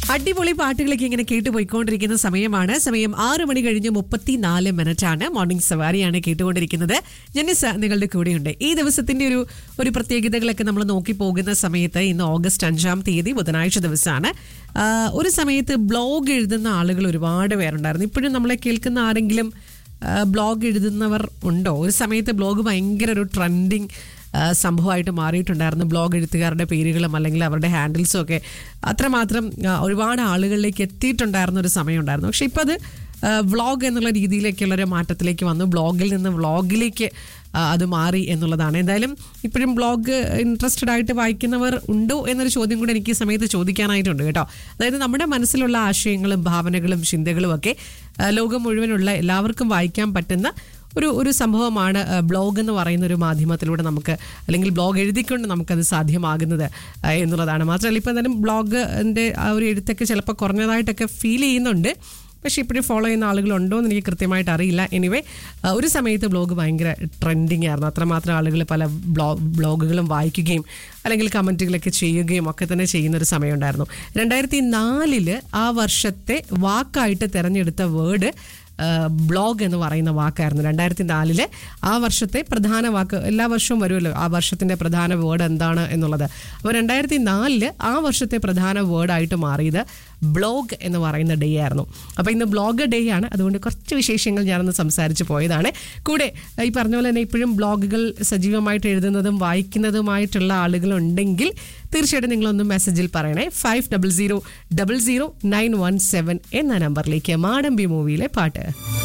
അടിപൊളി പാട്ടുകളൊക്കെ ഇങ്ങനെ കേട്ടുപോയിക്കൊണ്ടിരിക്കുന്ന സമയമാണ് സമയം ആറ് മണി കഴിഞ്ഞ് മുപ്പത്തിനാല് മിനിറ്റ് ആണ് മോർണിംഗ് സവാരിയാണ് കേട്ടുകൊണ്ടിരിക്കുന്നത് ജനിസ നിങ്ങളുടെ കൂടെയുണ്ട് ഈ ദിവസത്തിന്റെ ഒരു ഒരു പ്രത്യേകതകളൊക്കെ നമ്മൾ നോക്കി പോകുന്ന സമയത്ത് ഇന്ന് ഓഗസ്റ്റ് അഞ്ചാം തീയതി ബുധനാഴ്ച ദിവസമാണ് ആ, ഒരു സമയത്ത് ബ്ലോഗ് എഴുതുന്ന ആളുകൾ ഒരുപാട് പേരുണ്ടായിരുന്നു ഇപ്പോഴും നമ്മളെ കേൾക്കുന്ന ആരെങ്കിലും ബ്ലോഗ് എഴുതുന്നവർ ഉണ്ടോ ഒരു സമയത്ത് ബ്ലോഗ് ഭയങ്കര ഒരു ട്രെൻഡിങ് സംഭവമായിട്ട് മാറിയിട്ടുണ്ടായിരുന്നു ബ്ലോഗ് എഴുത്തുകാരുടെ പേരുകളും അല്ലെങ്കിൽ അവരുടെ ഹാൻഡിൽസും ഒക്കെ അത്രമാത്രം ആ, ഒരുപാട് ആളുകളിലേക്ക് എത്തിയിട്ടുണ്ടായിരുന്ന ഒരു സമയം ഉണ്ടായിരുന്നു പക്ഷെ ഇപ്പം അത് വ്ളോഗ് എന്നുള്ള രീതിയിലേക്കുള്ള ഒരു മാറ്റത്തിലേക്ക് വന്നു ബ്ലോഗിൽ നിന്ന് വ്ളോഗിലേക്ക് ആ, അത് മാറി എന്നുള്ളതാണ് എന്തായാലും ഇപ്പോഴും ബ്ലോഗ് ഇൻട്രസ്റ്റഡ് ആയിട്ട് വായിക്കുന്നവർ ഉണ്ടോ എന്നൊരു ചോദ്യം കൂടെ എനിക്ക് ഈ സമയത്ത് ചോദിക്കാനായിട്ടുണ്ട് കേട്ടോ അതായത് നമ്മുടെ മനസ്സിലുള്ള ആശയങ്ങളും ഭാവനകളും ചിന്തകളും ഒക്കെ ആ, ലോകം മുഴുവനുള്ള എല്ലാവർക്കും വായിക്കാൻ പറ്റുന്ന ഒരു ഒരു സംഭവമാണ് ആ, ബ്ലോഗ് എന്ന് പറയുന്ന ഒരു മാധ്യമത്തിലൂടെ നമുക്ക് അല്ലെങ്കിൽ ബ്ലോഗ് എഴുതിക്കൊണ്ട് നമുക്കത് സാധ്യമാകുന്നത് ആ, എന്നുള്ളതാണ് മാത്രമല്ല ഇപ്പം എന്തായാലും ബ്ലോഗിൻ്റെ ആ ഒരു എഴുത്തൊക്കെ ചിലപ്പോൾ കുറഞ്ഞതായിട്ടൊക്കെ ഫീൽ ചെയ്യുന്നുണ്ട് പക്ഷേ ഇപ്പോഴും ഫോളോ ചെയ്യുന്ന ആളുകളുണ്ടോ എന്ന് എനിക്ക് കൃത്യമായിട്ട് അറിയില്ല എനിവേ ഒരു സമയത്ത് ബ്ലോഗ് ഭയങ്കര ട്രെൻഡിങ് ആയിരുന്നു അത്രമാത്രം ആളുകൾ പല ബ്ലോ ബ്ലോഗുകളും വായിക്കുകയും അല്ലെങ്കിൽ കമൻറ്റുകളൊക്കെ ചെയ്യുകയും ഒക്കെ തന്നെ ചെയ്യുന്ന ഒരു സമയമുണ്ടായിരുന്നു രണ്ടായിരത്തി നാലില് ആ വർഷത്തെ വാക്കായിട്ട് തിരഞ്ഞെടുത്ത വേർഡ് ബ്ലോഗ് എന്ന് പറയുന്ന വാക്കായിരുന്നു രണ്ടായിരത്തി നാലിലെ ആ വർഷത്തെ പ്രധാന വാക്ക് എല്ലാ വർഷവും വരുമല്ലോ ആ വർഷത്തിന്റെ പ്രധാന വേർഡ് എന്താണ് എന്നുള്ളത് അപ്പോൾ രണ്ടായിരത്തി നാലില് ആ വർഷത്തെ പ്രധാന വേർഡായിട്ട് മാറിയത് ബ്ലോഗ് എന്ന് പറയുന്ന ഡേ ആയിരുന്നു അപ്പോൾ ഇന്ന് ബ്ലോഗ് ഡേ ആണ് അതുകൊണ്ട് കുറച്ച് വിശേഷങ്ങൾ ഞാനൊന്ന് സംസാരിച്ച് പോയതാണ് കൂടെ ഈ പറഞ്ഞ പോലെ തന്നെ ഇപ്പോഴും ബ്ലോഗുകൾ സജീവമായിട്ട് എഴുതുന്നതും വായിക്കുന്നതുമായിട്ടുള്ള ആളുകളുണ്ടെങ്കിൽ തീർച്ചയായിട്ടും നിങ്ങളൊന്ന് മെസ്സേജിൽ പറയണേ five double zero double zero nine one seven എന്ന നമ്പറിലേക്ക് മാടമ്പി മൂവിയിലെ പാട്ട്